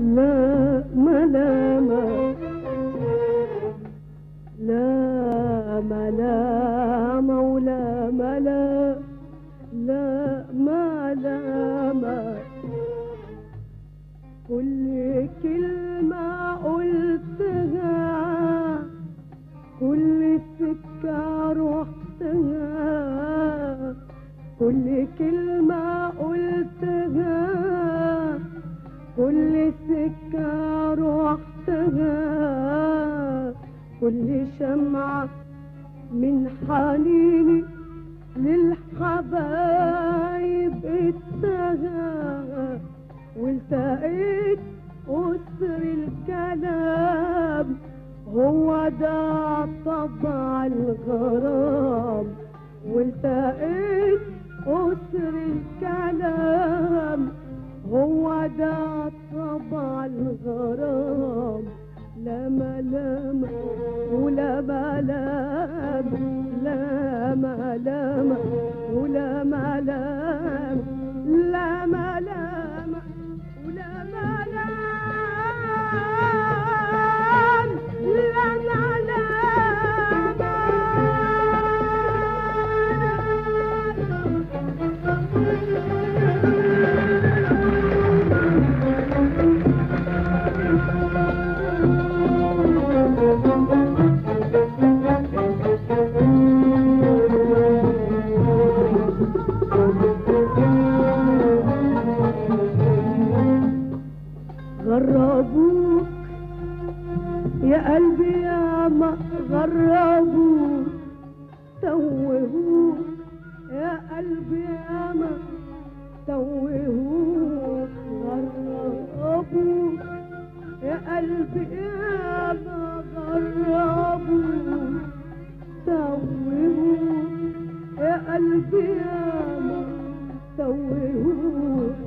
لا ملامة لا ملامة ولا ملا لا ملامة كل كلمة قلتها كل سكة رحتها كل كلمة قلتها كل سكة رحتها كل شمعة من حنيني للحبايب اتها والتقيت أسر الكلام هو ده طبع الغرام والتقيت أسر الكلام هو ده طبع الغرام لا ملام ولا ملام لا ملام ولا ملام لا ملام ولا ملام لا غربوك يا قلبي يا ما غربوك توهوك يا قلبي يا ما توهوك غربوك يا قلبي يا ما غربوك توهوك يا قلبي يا ما توهوك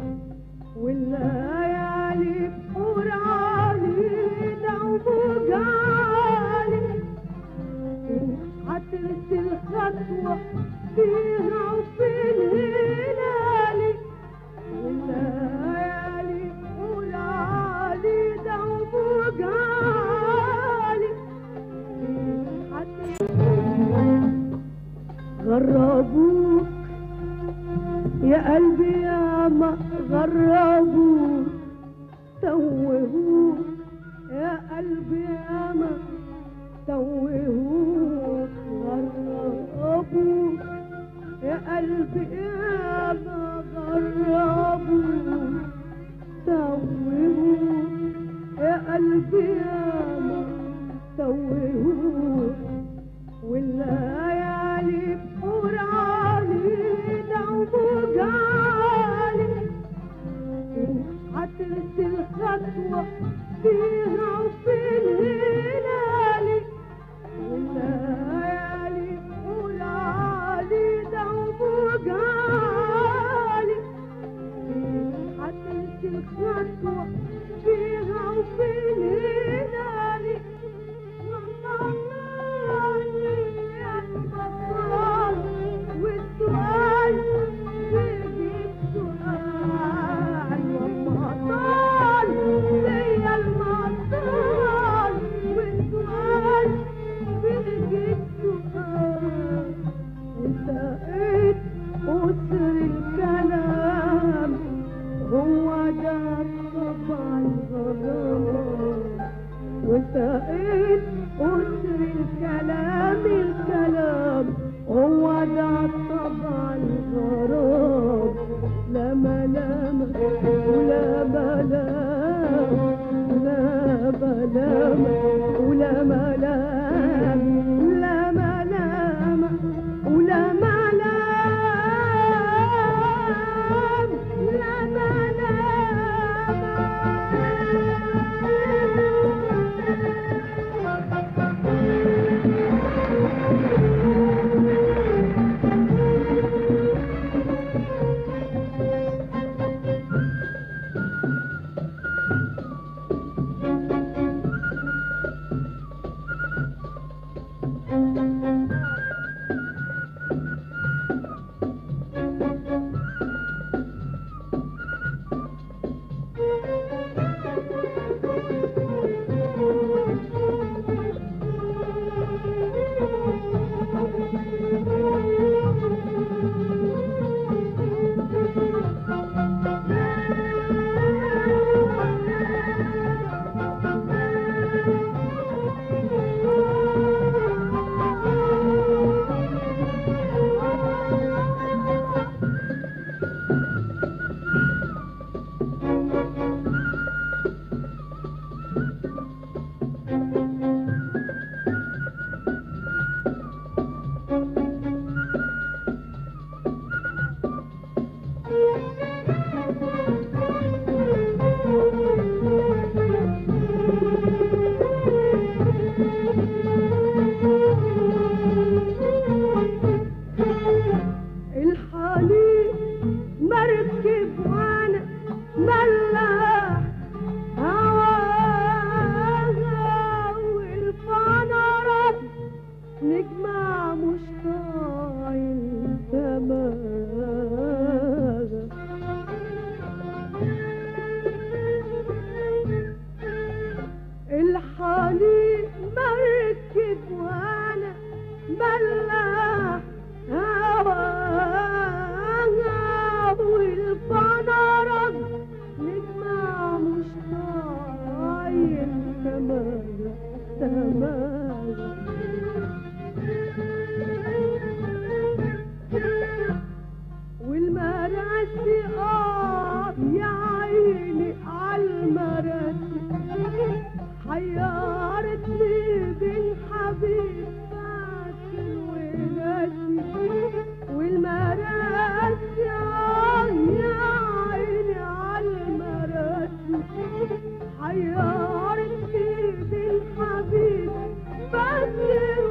والليالي قراني لو بقالي هترسل خطوة فيها وفي الهلالي والليالي قراني لو بقالي غربوك يا قلبي يا ما غربوك توهوك يا قلبي يا ما توهوك غربوك يا قلبي يا ما غربوك توهوك يا قلبي يا ما توهوك والليالي قراني لو بقالي هترسل خطوة فيها وفي الهلالي والليالي قراني لو بقالي هترسل خطوة فيها وفي الهلالي والسؤال بيجيب سؤال والمطال زي المطال والسؤال بيجيب سؤال وسقيت أسر الكلام هو ده طبع الغرام وسقيت أسر الكلام الكلام هو ده طبع الغرام لا ملام ولا ملام لا ملام ولا ملام لا ملام ولا ملام لا سماها سماها والمراسي اه يا عيني عالمراسي حيرتني بين حبيب فاكر وناسي والمراسي اه يا عيني عالمراسي حيرتني بين حبيب فاكر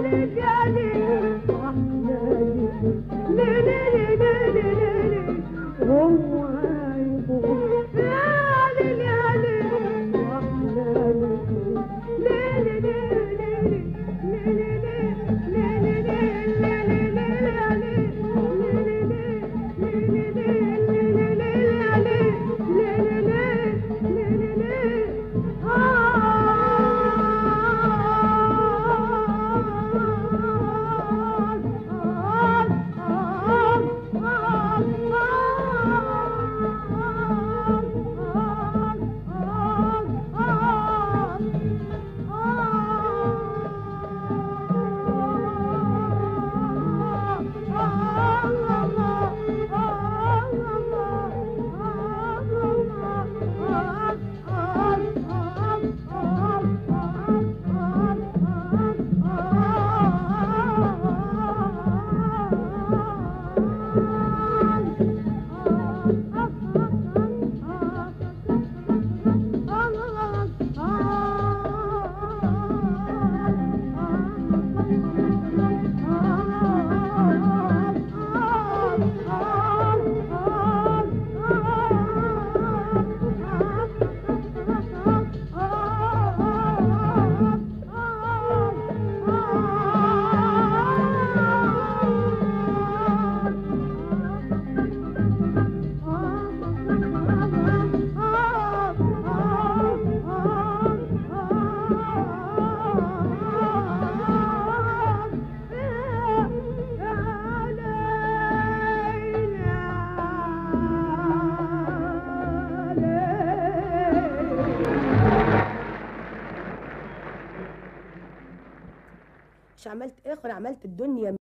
مش عملت اخر عملت الدنيا